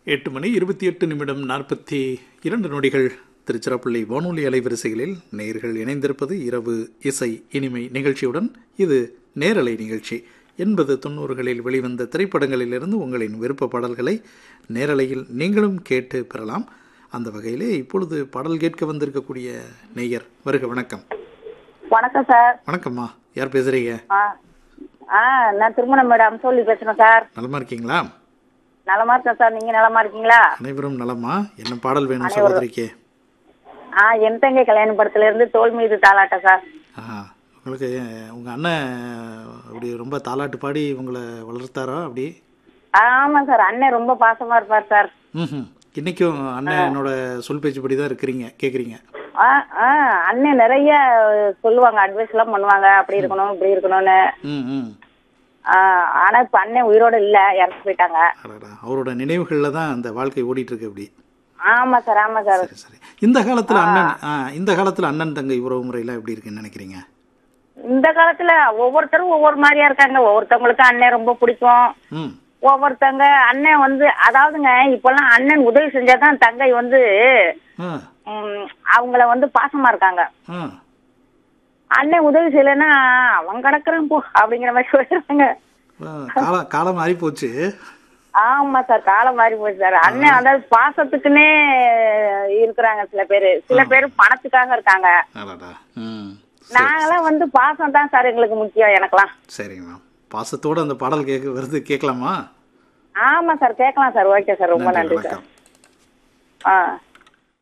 எட்டு மணி இருபத்தி எட்டு நிமிடம் நாற்பத்தி இரண்டு நொடிகள் திருச்சிராப்பள்ளி வானொலி அலைவரிசைகளில் நேர்கள் இணைந்திருப்பது இரவு இசை இனிமை நிகழ்ச்சியுடன் இது நேரலை நிகழ்ச்சி எண்பது தொண்ணூறுகளில் வெளிவந்த திரைப்படங்களிலிருந்து உங்களின் விருப்ப பாடல்களை நேரலையில் நீங்களும் கேட்டு பெறலாம் அந்த வகையிலே இப்பொழுது பாடல் கேட்க வந்திருக்கக்கூடிய நேயர் வருக வணக்கம் வணக்கம் சார் வணக்கம்மா யார் பேசுறீங்க ஆ ஆ நான் திருமணம் மேடம் சொல்லி பேசுறேன் சார் நலமா இருக்கீங்களா நலமா இருக்கேன் சார் நீங்க நலமா இருக்கீங்களா அனைவரும் நலமா என்ன பாடல் வேணும் சகோதரிக்கு ஆ என் தங்கை கல்யாண படத்துல இருந்து தோல் மீது தாளாட்ட சார் ஆ உங்களுக்கு உங்க அண்ணன் அப்படி ரொம்ப தாலாட்டு பாடி உங்களை வளர்த்தாரா அப்படி ஆமா சார் அண்ணன் ரொம்ப பாசமா இருப்பார் சார் ம் இன்னைக்கும் அண்ணனோட சொல் பேச்சுப்படி தான் இருக்கிறீங்க கேட்குறீங்க ஆ ஆ அண்ணன் நிறைய சொல்லுவாங்க அட்வைஸ் எல்லாம் பண்ணுவாங்க அப்படி இருக்கணும் இப்படி இருக்கணும்னு ம் ம் ஆ, ஆனா இப்ப அண்ணன் உயிரோட இல்ல இறந்து போயிட்டாங்க அடடா அவரோட நினைவுகளில் தான் அந்த வாழ்க்கை ஓடிட்டு இருக்கு அப்படி ஆமா சார் ஆமா சார் சரி சரி இந்த காலத்தில் அண்ணன் ஆ இந்த காலத்தில் அண்ணன் தங்கை உறவு முறையெல்லாம் எப்படி இருக்குன்னு நினைக்கிறீங்க இந்த காலத்துல ஒவ்வொருத்தரும் ஒவ்வொரு மாதிரியா இருக்காங்க ஒவ்வொருத்தவங்களுக்கு அண்ணன் ரொம்ப பிடிக்கும் ம் ஒவ்வொருத்தங்க அண்ணன் வந்து அதாவதுங்க இப்பெல்லாம் அண்ணன் உதவி செஞ்சாதான் தங்கை வந்து ஆ ம், அவங்கள வந்து பாசமா இருக்காங்க ஆ அண்ணன் உதவி செய்யலைன்னா அவன் கிடக்குறான் போ அப்படிங்கிற மாதிரி சொல்றாங்க ஆ, காலம் காலம் மாறி போச்சு ஆமா சார் காலம் மாறி போச்சு சார் அண்ணன் அதாவது பாசத்துக்குன்னே இருக்கிறாங்க சில பேரு சில பேர் பணத்துக்காக இருக்காங்க அடடா ம் நாங்கெல்லாம் வந்து பாசம் தான் சார் எங்களுக்கு முக்கியம் எனக்கெல்லாம் சரிங்கம்மா பாசத்தோட அந்த பாடல் கேட்க வருது கேட்கலாமா ஆமா சார் கேட்கலாம் சார் ஓகே சார் ரொம்ப நன்றி நன்றி சார் வணக்கம் ஆ